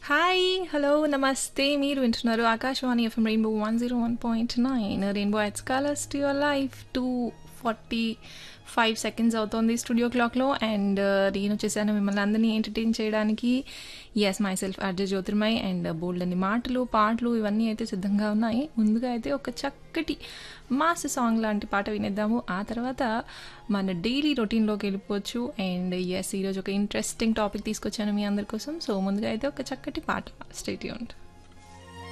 hi hello నమస్తే మీరు వింటున్నారు Akashvani FM rainbow one zero one point nine rainbow adds colours to your life two forty five seconds అవుతోంది studio క్లాక్లో and నేను వచ్చేసాను మిమ్మల్ని అందరినీ ఎంటర్టైన్ చేయడానికి yes myself RJ Jyotirmay and bold అన్ని మాటలు పాటలు ఇవన్నీ అయితే సిద్ధంగా ఉన్నాయి ముందుగా అయితే ఒక చక్కటి మాస్ సాంగ్ లాంటి పాట వినేద్దాము ఆ తర్వాత మన డైలీ రొటీన్లోకి వెళ్ళిపోవచ్చు అండ్ ఎస్ ఈరోజు ఒక ఇంట్రెస్టింగ్ టాపిక్ తీసుకొచ్చాను మీ అందరి కోసం సో ముందుగా అయితే ఒక చక్కటి పాట స్టేట్ యూంట్